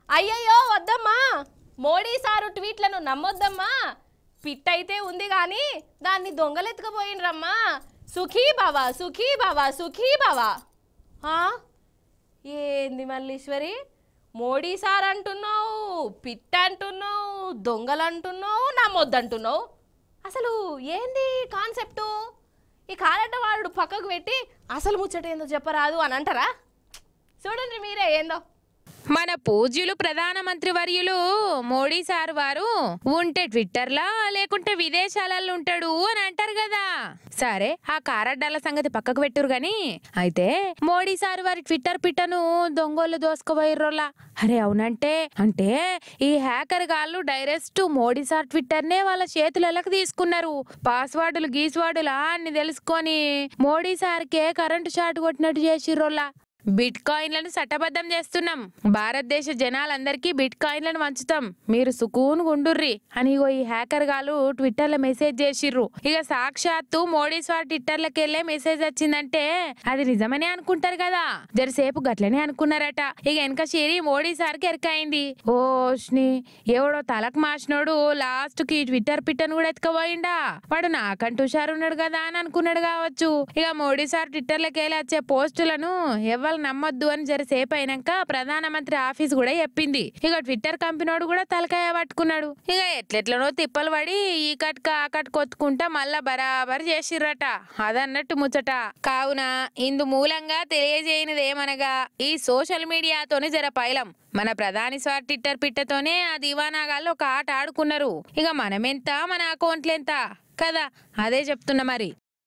అయ్యయ్యో వద్దమ్మా మోడీ సారు ట్వీట్లను నమ్మొద్దమ్మా పిట్ అయితే ఉంది కానీ దాన్ని దొంగలెత్తుకుపోయినరమ్మా సుఖీ బావా సుఖీ బావా సుఖీ బావా ఆ? ఏంది మల్లీశ్వరి మోడీ సార్ అంటున్నావు పిట్ అంటున్నావు దొంగలు అంటున్నావు నమ్మొద్దంటున్నావు అసలు ఏంది కాన్సెప్టు ఈ కాలట వాడు పక్కకు పెట్టి అసలు ముచ్చట ఏందో చెప్పరాదు అని అంటారా చూడండి మీరే ఏందో మన పూజ్యులు ప్రధానమంత్రి వర్యులు మోడీ సార్ వారు ఉంటే ట్విట్టర్లా లేకుంటే విదేశాలలో ఉంటాడు అని అంటారు కదా సరే ఆ కారడ్డాల సంగతి పక్కకు పెట్టురు గాని అయితే మోడీ సార్ వారి ట్విట్టర్ పిట్టను దొంగోళ్ళు దోసుకుపోయిర్రోలా అరే అవునంటే అంటే ఈ హ్యాకర్ గాళ్ళు డైరెక్ట్ మోడీ సార్ ట్విట్టర్ నే వాళ్ళ చేతులకి తీసుకున్నారు పాస్వర్డులు గీస్వార్డులా అన్ని తెలుసుకొని మోడీ సార్కే కరెంటు షాట్ కొట్టినట్టు చేసిర్రోలా బిట్ కాయిన్లను చట్టబద్ధం చేస్తున్నాం భారతదేశ జనాలందరికీ బిట్ కాయిన్లను వంచుతాం మీరు సుకూన్ గుండుర్రి అని ఇగో ఈ హ్యాకర్ గాలు ట్విట్టర్ లో మెసేజ్ చేసిర్రు ఇక సాక్షాత్తు మోడీ స్వార్ ట్విట్టర్లకి వెళ్ళే మెసేజ్ వచ్చిందంటే అది నిజమనే అనుకుంటారు కదా జరసేపు గట్లనే అనుకున్నారట ఇక వెనక చేరి మోడీ సార్కి ఎరకైంది ఓష్ని ఎవడో తలకు మాసినోడు లాస్ట్ కి ట్విట్టర్ పిట్టను కూడా ఎత్తుకపోయిండా వాడు నాకంటూ హుషారు ఉన్నాడు కదా అని అనుకున్నాడు కావచ్చు ఇక మోడీ సార్ ట్విట్టర్లోకి వెళ్ళి వచ్చే పోస్టులను ఎవరు నమ్మొద్దు అని జరసేపు అయినాక ప్రధానమంత్రి ఆఫీస్ కూడా చెప్పింది ఇక ట్విట్టర్ కంపెనోడు కూడా తలకాయ పట్టుకున్నాడు ఇక ఎట్లెట్లనో తిప్పలు పడి ఈ కట్క ఆ కట్ కొత్తుకుంటా మళ్ళా బరాబర్ చేసిర్రట అదన్నట్టు ముచ్చట కావున ఇందు మూలంగా తెలియజేయనిది ఏమనగా ఈ సోషల్ మీడియాతోనే జర పైలం మన ప్రధాని స్వార్ ట్విట్టర్ పిట్టతోనే ఆ దివానాగాళ్ళు ఒక ఆట ఆడుకున్నారు ఇక మనమెంత మన అకౌంట్లెంత కదా అదే చెప్తున్నా మరి